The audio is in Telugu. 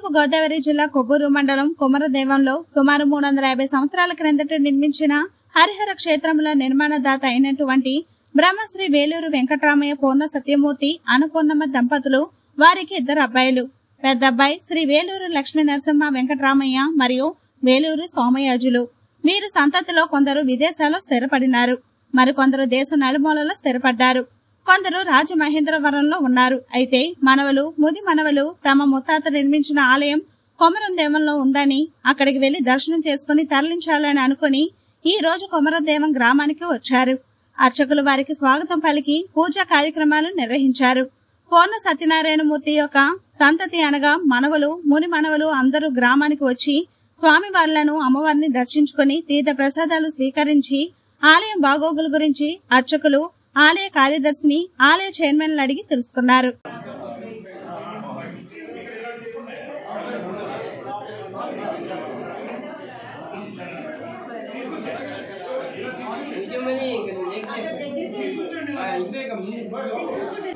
తూర్పు గోదావరి జిల్లా కొవ్వూరు మండలం కుమరదేవంలో సుమారు మూడు వందల యాభై సంవత్సరాల క్రిందట నిర్మించిన హరిహర క్షేత్రముల నిర్మాణదాత అయినటువంటి బ్రహ్మశ్రీ వేలూరు వెంకటరామయ్య పూర్ణ సత్యమూర్తి అనుపూర్ణమ్మ దంపతులు వారికి ఇద్దరు అబ్బాయిలు పెద్ద అబ్బాయి శ్రీ వేలూరు లక్ష్మీ నరసింహ వెంకటరామయ్య మరియు వేలూరు సోమయాజులు వీరి సంతతిలో కొందరు విదేశాల్లో స్థిరపడినారు మరికొందరు దేశ నలుమూలలో స్థిరపడ్డారు కొందరు రాజమహేంద్రవరంలో ఉన్నారు అయితే మనవలు ముది మనవలు తమ ముత్తాత నిర్మించిన ఆలయం కొమరం దేవంలో ఉందని అక్కడికి వెళ్లి దర్శనం చేసుకుని తరలించాలని అనుకుని ఈ రోజు కొమరదేవం గ్రామానికి వచ్చారు అర్చకులు వారికి స్వాగతం పలికి పూజా కార్యక్రమాలు నిర్వహించారు పూర్ణ సత్యనారాయణమూర్తి యొక్క సంతతి అనగా మనవలు ముని మనవలు అందరూ గ్రామానికి వచ్చి స్వామివార్లను అమ్మవారిని దర్శించుకుని తీర్థ ప్రసాదాలు స్వీకరించి ఆలయం బాగోగుల గురించి అర్చకులు ఆలయ కార్యదర్శిని ఆలయ చైర్మన్ అడిగి తెలుసుకున్నారు నిజమని ఇంక నువ్వు ఏం చెప్పు? ఆ, ఇదే ఇక ముందు.